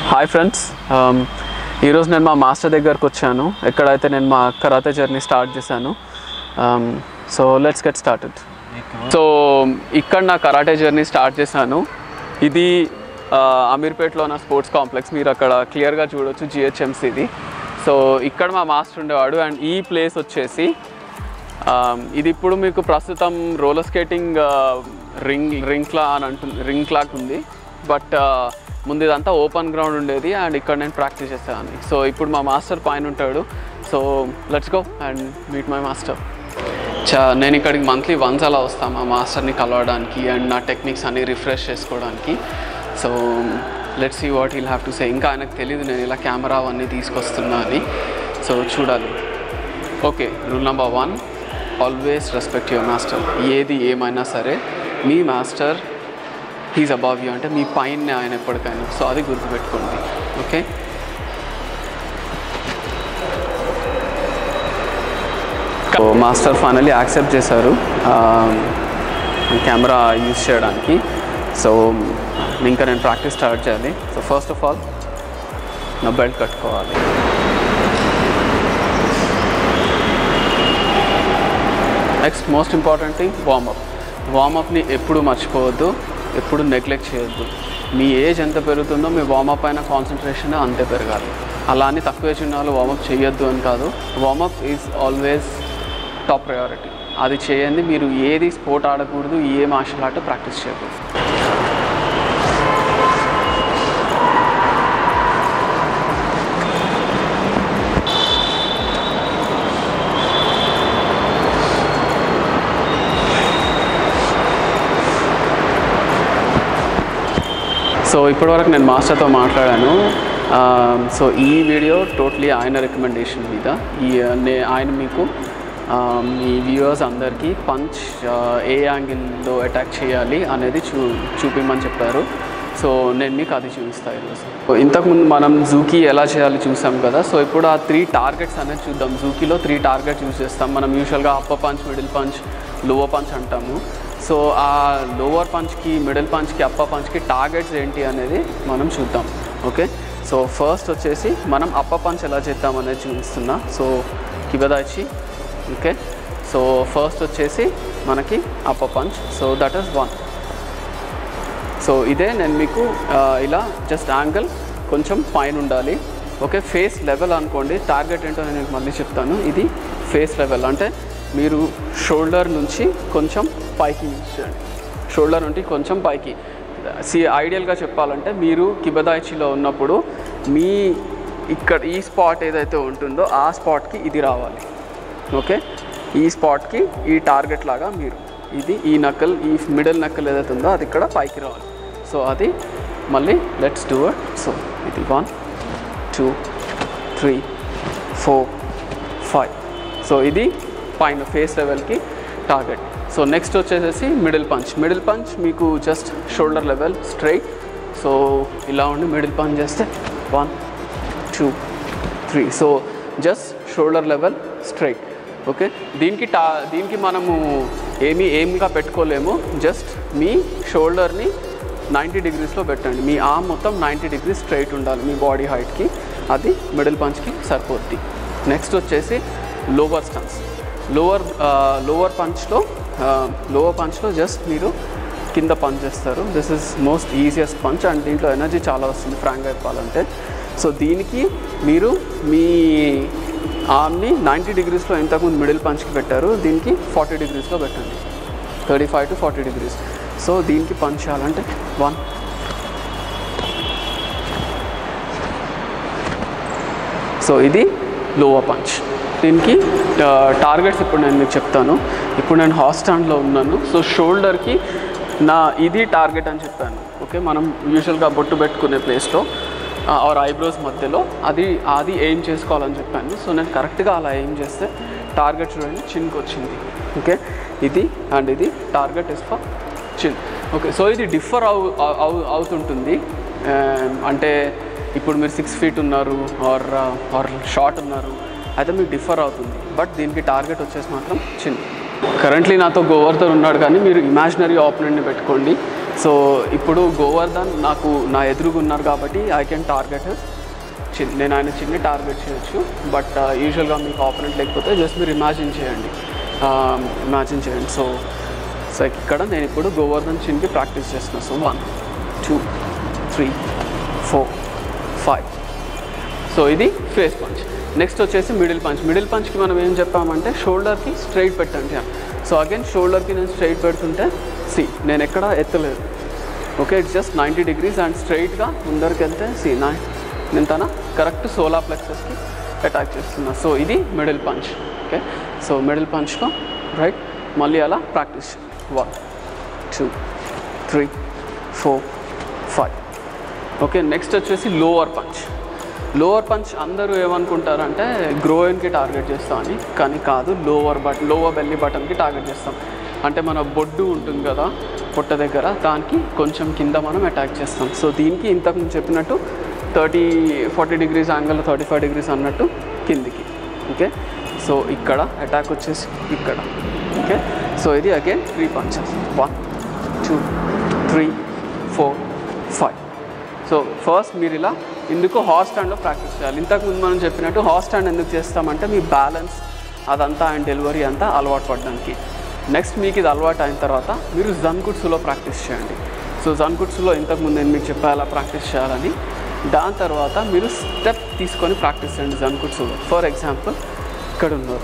hi friends ఈరోజు నేను మా మాస్టర్ దగ్గరకు వచ్చాను ఎక్కడైతే నేను మా కరాతే జర్నీ స్టార్ట్ చేశాను so let's get started so ఇక్కడ నా కరాటే జర్నీ స్టార్ట్ చేశాను ఇది ఆ, అమీర్పేట్లో ఉన్న స్పోర్ట్స్ కాంప్లెక్స్ మీరు అక్కడ క్లియర్గా చూడొచ్చు జిహెచ్ఎంసీది సో ఇక్కడ మా మాస్టర్ ఉండేవాడు అండ్ ఈ ప్లేస్ వచ్చేసి ఆమ్, ఇది ఇప్పుడు మీకు ప్రస్తుతం రోలర్ స్కేటింగ్ రింగ్ రింగ్ క్లా అని అంటుంది రింగ్ క్లాక్ ఉంది బట్ ముందు ఇదంతా ఓపెన్ గ్రౌండ్ ఉండేది అండ్ ఇక్కడ నేను ప్రాక్టీస్ చేసేదాన్ని సో ఇప్పుడు మా మాస్టర్ పైన ఉంటాడు so let's go and meet my master చా నేను ఇక్కడికి మంత్లీ వన్స్ అలా వస్తాను మా మాస్టర్ని కలవడానికి అండ్ నా టెక్నిక్స్ అన్ని రిఫ్రెష్ చేసుకోవడానికి so let's see what he'll have to say ఇంకా ఆయనకు తెలియదు నేను ఇలా కెమెరా అవన్నీ తీసుకొస్తున్నా అని సో చూడాలి okay rule number one always respect your master ఏది ఏమైనా సరే మీ మాస్టర్ హీజ్ అబావ్ యూ అంటే మీ పైన ఆయన ఎప్పటికైనా సో అది గుర్తుపెట్టుకోండి okay so master finally accept చేశారు కెమెరా యూజ్ చేయడానికి సో ఇంకా నేను ప్రాక్టీస్ స్టార్ట్ చేయాలి సో ఫస్ట్ ఆఫ్ ఆల్ నా బెల్ట్ కట్టుకోవాలి next most important thing warmup వార్మప్ని ఎప్పుడు మర్చిపోవద్దు ఎప్పుడు నెగ్లెక్ట్ చేయొద్దు మీ ఏజ్ ఎంత పెరుగుతుందో మీ వార్మప్ పైన కాన్సన్ట్రేషన్ అంతే పెరగాలి అలా అని తక్కువ ఏజ్ ఉన్న వాళ్ళు వార్మప్ చేయొద్దు అని కాదు warmup is always top priority అది చేయండి మీరు ఏది స్పోర్ట్ ఆడకూడదు ఏ మార్షల్ ఆర్ట్ ప్రాక్టీస్ చేయకూడదు సో ఇప్పటివరకు నేను మాస్టర్తో మాట్లాడాను ఆ, సో ఈ వీడియో టోటలీ ఆయన రికమెండేషన్ మీద ఈ నే ఆయన మీకు ఆ, మీ వ్యూవర్స్ అందరికీ పంచ్ ఆ, ఏ యాంగిల్లో అటాక్ చేయాలి అనేది చూ చూపించమని చెప్పారు సో నేను మీకు అది చూపిస్తాను ఈరోజు సో ఇంతకుముందు మనం జూకీ ఎలా చేయాలి చూసాం కదా సో ఇప్పుడు ఆ త్రీ టార్గెట్స్ అనేది చూద్దాం జూకీలో త్రీ టార్గెట్స్ యూజ్ చేస్తాం మనం యూజువల్గా upper punch middle punch lower punch అంటాము సో ఆ లోవర్ పంచ్కి మిడిల్ పంచ్కి అప్పర్ పంచ్కి టార్గెట్స్ ఏంటి అనేది మనం చూద్దాం ఓకే సో ఫస్ట్ వచ్చేసి మనం అప్పర్ పంచ్ ఎలా చేద్దాం అనేది చూపిస్తున్నా సో కిబదాచి ఓకే సో ఫస్ట్ వచ్చేసి మనకి upper punch so that is one so ఇదే నేను మీకు ఆ, ఇలా జస్ట్ యాంగిల్ కొంచెం పైన ఉండాలి ఓకే ఫేస్ లెవెల్ అనుకోండి టార్గెట్ ఏంటో నేను మీకు మళ్ళీ చెప్తాను ఇది ఫేస్ లెవెల్ అంటే మీరు షోల్డర్ నుంచి కొంచెం పైకి యూజ్ చేయండి షోల్డర్ నుండి కొంచెం పైకి సి ఐడియల్గా చెప్పాలంటే మీరు కిబదాయిచిలో ఉన్నప్పుడు మీ ఇక్కడ ఈ స్పాట్ ఏదైతే ఉంటుందో ఆ స్పాట్కి ఇది రావాలి ఓకే ఈ స్పాట్కి ఈ టార్గెట్ లాగా మీరు ఇది ఈ నక్కల్ ఈ మిడిల్ నక్కల్ ఏదైతే ఉందో అది ఇక్కడ పైకి రావాలి సో అది మళ్ళీ లెట్స్ డూ ఇట్ సో ఇది one two three four five so ఇది పైన ఫేస్ లెవెల్కి టార్గెట్ సో నెక్స్ట్ వచ్చేసేసి మిడిల్ పంచ్ మిడిల్ పంచ్ మీకు just shoulder level straight so ఇలా ఉండి మిడిల్ పంచ్ చేస్తే one two three so just shoulder level straight okay దీనికి టా దీనికి మనము ఏమీ ఏమ్గా పెట్టుకోలేము జస్ట్ మీ షోల్డర్ని నైంటీ డిగ్రీస్లో పెట్టండి మీ ఆర్మ్ మొత్తం నైంటీ డిగ్రీస్ స్ట్రైట్ ఉండాలి మీ బాడీ హైట్కి అది మిడిల్ పంచ్కి సరిపోద్ది నెక్స్ట్ వచ్చేసి లోవర్ స్టన్స్ లోవర్ లోవర్ పంచ్లో లోవర్ పంచ్లో జస్ట్ మీరు కింద పంచ్ చేస్తారు this is most easiest punch and దీంట్లో ఎనర్జీ చాలా వస్తుంది ఫ్రాంక్గా చెప్పాలంటే సో దీనికి మీరు మీ ఆర్మ్ని నైంటీ డిగ్రీస్లో ఇంతకుముందు మిడిల్ పంచ్కి పెట్టారు దీనికి ఫార్టీ డిగ్రీస్లో పెట్టండి thirty five to forty degrees so దీనికి పంచ్ చేయాలంటే వన్ సో ఇది లోవర్ పంచ్ దీనికి టార్గెట్స్ ఇప్పుడు నేను మీకు చెప్తాను ఇప్పుడు నేను హాట్ స్టాండ్లో ఉన్నాను సో షోల్డర్కి నా ఇది టార్గెట్ అని చెప్పాను ఓకే మనం యూజువల్గా బొట్టు పెట్టుకునే ప్లేస్లో ఆర్ ఐబ్రోస్ మధ్యలో అది అది ఎయిమ్ చేసుకోవాలని చెప్పాను సో నేను కరెక్ట్గా అలా ఎయిమ్ చేస్తే టార్గెట్ చూడండి చిన్కి వచ్చింది ఓకే ఇది అండ్ ఇది target is for chin okay so ఇది డిఫర్ అవు అవు అవుతుంటుంది ఆ, అంటే ఇప్పుడు మీరు సిక్స్ ఫీట్ ఉన్నారు ఆర్ ఆర్ షార్ట్ ఉన్నారు అయితే మీకు డిఫర్ అవుతుంది బట్ దీనికి టార్గెట్ వచ్చేసి మాత్రం చిన్న కరెంట్లీ నాతో గోవర్ధన్ ఉన్నాడు కానీ మీరు ఇమాజినరీ ఆపోనెంట్ని పెట్టుకోండి సో ఇప్పుడు గోవర్ధన్ నాకు నా ఎదురుగా ఉన్నారు కాబట్టి ఐ కెన్ టార్గెట్ చిన్న నేను ఆయన చిన్న టార్గెట్ చేయొచ్చు బట్ యూజువల్గా మీకు ఆపరెంట్ లేకపోతే జస్ట్ మీరు ఇమాజిన్ చేయండి ఇమాజిన్ చేయండి సో సో ఇక్కడ నేను ఇప్పుడు గోవర్ధన్ చిన్కి ప్రాక్టీస్ చేస్తున్నా so one two three four five so ఇది ఫేస్ పంచ్ నెక్స్ట్ వచ్చేసి మిడిల్ పంచ్ మిడిల్ పంచ్కి మనం ఏం చెప్పామంటే షోల్డర్కి స్ట్రైట్ పెట్టండి సో అగైన్ షోల్డర్కి నేను స్ట్రైట్ పెడుతుంటే సి నేను ఎక్కడ ఎత్తలేదు okay it's just ninety degrees and స్ట్రైట్గా ముందరికి వెళ్తే సి నా నేను తన కరెక్ట్ సోలా ప్లెక్సెస్కి అటాక్ చేస్తున్నా సో ఇది middle punch okay so middle పంచ్లో రైట్ మళ్ళీ అలా practice one two three four five okay next వచ్చేసి లోవర్ పంచ్ లోవర్ పంచ్ అందరూ ఏమనుకుంటారంటే గ్రోయిన్కి టార్గెట్ చేస్తామని కానీ కాదు లోవర్ బట్ లోవర్ బెల్లీ బటన్కి టార్గెట్ చేస్తాం అంటే మన బొడ్డు ఉంటుంది కదా పొట్ట దగ్గర దానికి కొంచెం కింద మనం అటాక్ చేస్తాం సో దీనికి ఇంతకు ముందు చెప్పినట్టు thirty forty degrees angle thirty five degrees అన్నట్టు కిందికి ఓకే సో ఇక్కడ అటాక్ వచ్చేసి ఇక్కడ ఓకే సో ఇది again three punches one two three four five so first మీరు ఇలా ఎందుకు హాట్ స్టాండ్లో ప్రాక్టీస్ చేయాలి ఇంతకుముందు మనం చెప్పినట్టు హాట్ స్టాండ్ ఎందుకు చేస్తామంటే మీ బ్యాలెన్స్ అదంతా అండ్ డెలివరీ అంతా అలవాటు పడడానికి నెక్స్ట్ మీకు ఇది అలవాటు అయిన తర్వాత మీరు జన్కుట్స్లో ప్రాక్టీస్ చేయండి సో జన్కుట్స్లో ఇంతకుముందు నేను మీకు చెప్పా అలా ప్రాక్టీస్ చేయాలని దాని తర్వాత మీరు స్టెప్ తీసుకొని ప్రాక్టీస్ చేయండి జన్కుట్స్లో ఫర్ ఎగ్జాంపుల్ ఇక్కడ ఉన్నారు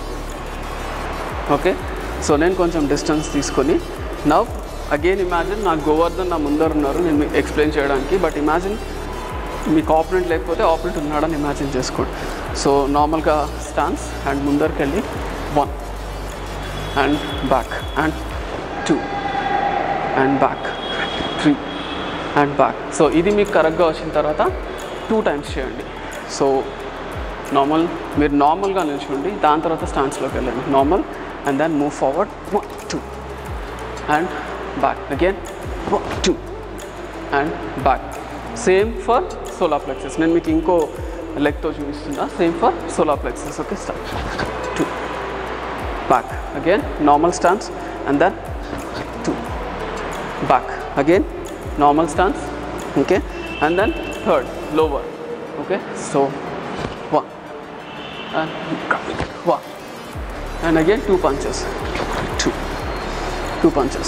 ఓకే సో నేను కొంచెం డిస్టెన్స్ తీసుకొని నవ్ అగైన్ ఇమాజిన్ నాకు గోవర్ధన్ నా ముందర ఉన్నారు నేను మీకు ఎక్స్ప్లెయిన్ చేయడానికి బట్ ఇమాజిన్ మీకు ఆపరెంట్ లేకపోతే ఆపరెంట్ ఉన్నాడని ఇమాజిన్ చేసుకోండి సో నార్మల్గా స్టాన్స్ అండ్ ముందరికి వెళ్ళి one and back and two and back three and back so ఇది మీకు కరెక్ట్గా వచ్చిన తర్వాత టూ టైమ్స్ చేయండి సో నార్మల్ మీరు నార్మల్గా నిల్చోండి దాని తర్వాత స్టాన్స్లోకి వెళ్ళండి normal and then move forward one two and back again one two and back same for solar plexus నేను మీకు ఇంకో లెగ్తో చూపిస్తున్నా same for solar plexus okay start two back again normal stance and then two back again normal stance okay and then third lower okay so one and one and again two punches two two punches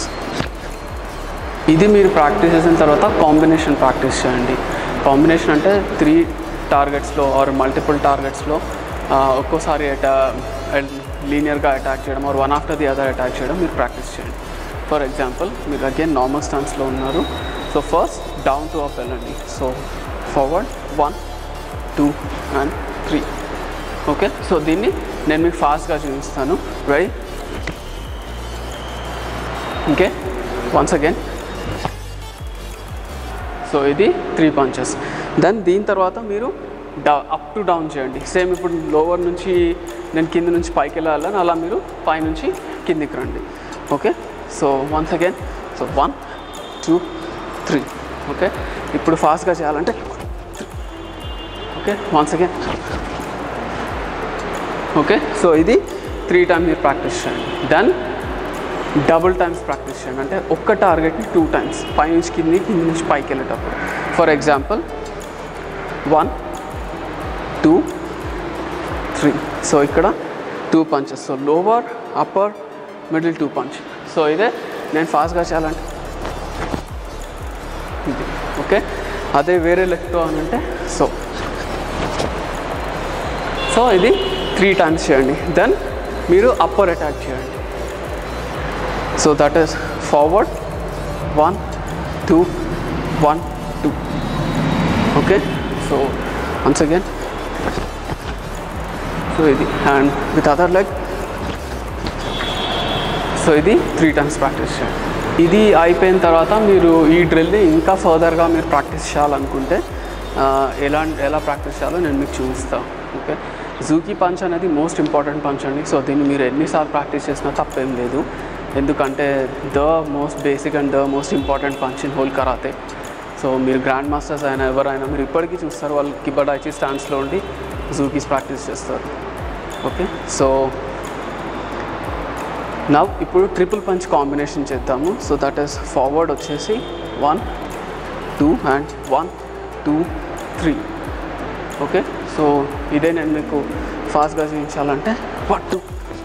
ఇది మీరు practice చేసిన తర్వాత combination practice చేయండి combination అంటే three టార్గెట్స్లో or multiple టార్గెట్స్లో ఒక్కోసారి అటా లీనియర్గా అటాక్ చేయడం or one after the other attack చేయడం మీరు ప్రాక్టీస్ చేయండి ఫర్ ఎగ్జాంపుల్ మీరు అగైన్ నార్మల్ స్టాన్స్లో ఉన్నారు so first down to up వెళ్ళండి so forward one two and three okay so దీన్ని నేను మీకు ఫాస్ట్గా చూపిస్తాను ready okay once again so ఇది త్రీ పంచెస్ దెన్ దీని తర్వాత మీరు డా అప్ టు డౌన్ చేయండి సేమ్ ఇప్పుడు లోవర్ నుంచి నేను కింద నుంచి పైకి వెళ్ళాలని అలా మీరు పై నుంచి కిందికి రండి okay so once again so one two three okay ఇప్పుడు ఫాస్ట్గా చేయాలంటే okay once again okay so ఇది త్రీ టైమ్స్ మీరు ప్రాక్టీస్ చేయండి దెన్ డబుల్ టైమ్స్ ప్రాక్టీస్ చేయండి అంటే ఒక్క టార్గెట్ని టూ టైమ్స్ పై నుంచి కింది కింది నుంచి పైకి వెళ్ళేటప్పుడు for example one two three so ఇక్కడ two punches so lower upper middle two punch so ఇదే నేను ఫాస్ట్గా చేయాలంటే ఇది ఓకే అదే వేరే లెక్తో అని అంటే సో సో ఇది త్రీ టైమ్స్ చేయండి దెన్ మీరు అప్పర్ అటాక్ చేయండి so that is forward one two one two okay so once again so ఇది hand with other leg so ఇది త్రీ టైమ్స్ ప్రాక్టీస్ చేయండి ఇది అయిపోయిన తర్వాత మీరు ఈ డ్రిల్ని ఇంకా ఫర్దర్గా మీరు ప్రాక్టీస్ చేయాలనుకుంటే ఆ, ఎలా ఎలా ప్రాక్టీస్ చేయాలో నేను మీకు చూపిస్తాను ఓకే జూకీ పంచ్ అనేది మోస్ట్ ఇంపార్టెంట్ పంచ్ అండి సో దీన్ని మీరు ఎన్నిసార్లు ప్రాక్టీస్ చేసినా తప్పేం లేదు ఎందుకంటే the most basic and the most important punch in whole karate so మీరు గ్రాండ్ మాస్టర్స్ అయినా ఎవరైనా మీరు ఇప్పటికీ చూస్తారు వాళ్ళు కిబడాచి స్టాండ్స్లో ఉండి జూకీస్ ప్రాక్టీస్ చేస్తారు ఓకే సో నవ్ ఇప్పుడు ట్రిపుల్ పంచ్ కాంబినేషన్ చేద్దాము సో దట్ ఈస్ ఫార్వర్డ్ వచ్చేసి one two and one two three okay so ఇదే నేను మీకు ఫాస్ట్గా చూపించాలంటే వన్ టూ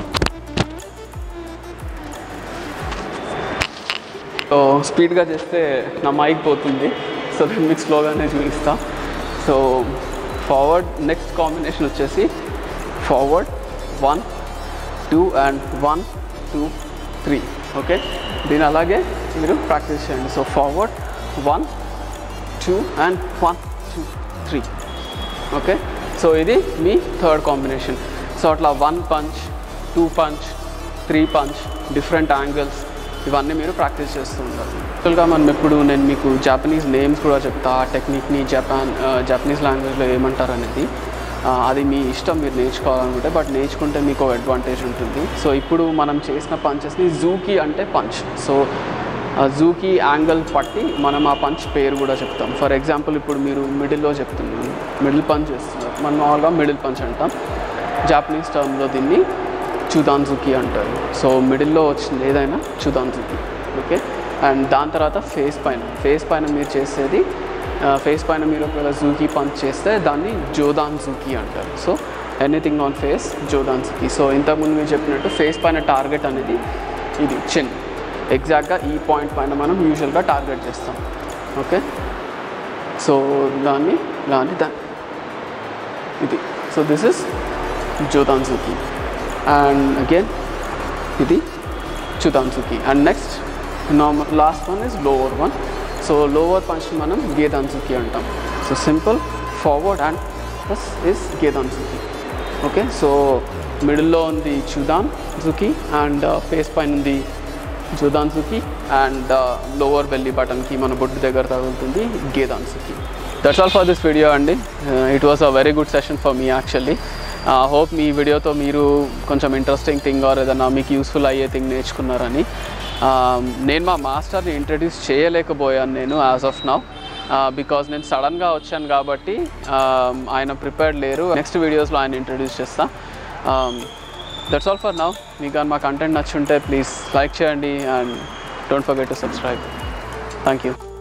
సో స్పీడ్గా చేస్తే నా మైక్ పోతుంది సో నేను మీకు స్లోగానే చూపిస్తా సో ఫార్వర్డ్ నెక్స్ట్ కాంబినేషన్ వచ్చేసి forward one two and one two three okay దీని అలాగే మీరు ప్రాక్టీస్ చేయండి so forward one two and one two three okay so ఇది మీ థర్డ్ కాంబినేషన్ సో అట్లా one punch two punch three punch different angles ఇవన్నీ మీరు ప్రాక్టీస్ చేస్తూ ఉంటారు యాక్చువల్గా మనం ఇప్పుడు నేను మీకు జాపనీస్ నేమ్స్ కూడా చెప్తా ఆ టెక్నిక్ని జపాన్ జపనీస్ లాంగ్వేజ్లో ఏమంటారు అనేది ఆ, అది మీ ఇష్టం మీరు నేర్చుకోవాలనుకుంటే బట్ నేర్చుకుంటే మీకు ఒక అడ్వాంటేజ్ ఉంటుంది సో ఇప్పుడు మనం చేసిన పంచెస్ని జూకి అంటే పంచ్ సో ఆ జూకి యాంగిల్ పట్టి మనం ఆ పంచ్ పేరు కూడా చెప్తాం ఫర్ ఎగ్జాంపుల్ ఇప్పుడు మీరు మిడిల్లో చెప్తున్నాను మిడిల్ పంచ్ చేస్తున్నారు మనం మామూలుగా మిడిల్ పంచ్ అంటాం జాపనీస్ టర్మ్లో దీన్ని చుదాన్జుకి అంటారు సో మిడిల్లో వచ్చింది ఏదైనా చుదాన్జుకి ఓకే అండ్ దాని తర్వాత ఫేస్ పైన ఫేస్ పైన మీరు చేసేది ఫేస్ పైన మీరు ఒకవేళ జూకి పంచ్ చేస్తే దాన్ని జోదాన్ జూకి అంటారు సో ఎనీథింగ్ ఆన్ ఫేస్ జోదాన్ జూకి సో ఇంతకుముందు మీరు చెప్పినట్టు ఫేస్ పైన టార్గెట్ అనేది ఇది చిన్ ఎగ్జాక్ట్గా ఈ పాయింట్ పైన మనం యూజువల్గా టార్గెట్ చేస్తాం ఓకే సో దాన్ని దాన్ని దాన్ని ఇది సో దిస్ ఇస్ జోదాన్సుకి అండ్ అగైన్ ఇది చుదాన్సుకి and next normal last one is lower one so lower punch మనం గేదాన్సుకి అంటాం so simple forward and plus is గేదాన్సుకి ఓకే సో మిడిల్లో ఉంది చుదాన్ జుకి అండ్ ఫేస్ పైన ఉంది జుదాన్సుకి అండ్ లోవర్ బెల్లీ బటన్కి మన బొడ్డు దగ్గర తగులుతుంది గేదాన్సుకి that's all for this video అండి it was a very good session for మీ యాక్చువల్లీ హోప్ మీ వీడియోతో మీరు కొంచెం ఇంట్రెస్టింగ్ థింగ్ ఆర్ ఏదైనా మీకు యూస్ఫుల్ అయ్యే థింగ్ నేర్చుకున్నారని Um, నేను మా మాస్టర్ని ఇంట్రడ్యూస్ చేయలేకపోయాను నేను యాజ్ ఆఫ్ నౌ బికాజ్ నేను సడన్గా వచ్చాను కాబట్టి um, ఆయన ప్రిపేర్డ్ లేరు నెక్స్ట్ వీడియోస్లో ఆయన ఇంట్రడ్యూస్ చేస్తా దట్స్ ఆల్ ఫర్ నౌ మీకు కానీ మా కంటెంట్ నచ్చుంటే ప్లీజ్ లైక్ చేయండి and don't forget to subscribe thank you